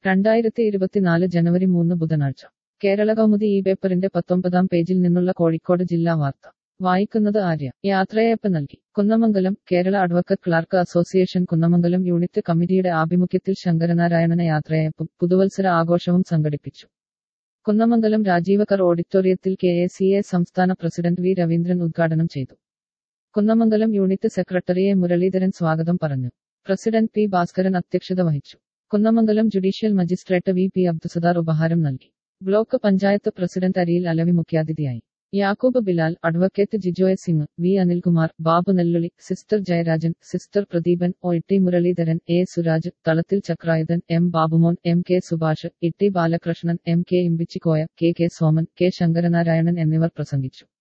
രണ്ടായിരത്തി ഇരുപത്തിനാല് ജനുവരി മൂന്ന് ബുധനാഴ്ച കേരള കൗമുദി ഈ പേപ്പറിന്റെ പത്തൊമ്പതാം പേജിൽ നിന്നുള്ള കോഴിക്കോട് ജില്ലാ വാർത്ത വായിക്കുന്നത് ആര്യ യാത്രയയപ്പ് നൽകി Kunnamangalam Kerala advocate clerk association Kunnamangalam unit കമ്മിറ്റിയുടെ ആഭിമുഖ്യത്തിൽ ശങ്കരനാരായണന യാത്രയയപ്പും പുതുവത്സര ആഘോഷവും സംഘടിപ്പിച്ചു കുന്നമംഗലം രാജീവകർ ഓഡിറ്റോറിയത്തിൽ കെ എ സി എ സംസ്ഥാന പ്രസിഡന്റ് വി രവീന്ദ്രൻ ഉദ്ഘാടനം ചെയ്തു Kunnamangalam unit secretary A Muraleedharan സ്വാഗതം പറഞ്ഞു പ്രസിഡന്റ് പി ഭാസ്കരൻ അധ്യക്ഷത വഹിച്ചു Kunnamangalam judicial magistrate V P Abdussadar ഉപഹാരം നൽകി ബ്ലോക്ക് പഞ്ചായത്ത് പ്രസിഡന്റ് അരിയിൽ അലവി മുഖ്യാതിഥിയായി Yakub Bilal advocate Jijoy Singh V Anilkumar Babu Nelluli sister Jayarajan sister Pradeepan O T Muraleedharan A Suraj Thalathil Chakrayudhan M Babumon M K Subhash Itti Balakrishnan M K Imbichikoya K K Soman K Sankaranarayanan എന്നിവർ പ്രസംഗിച്ചു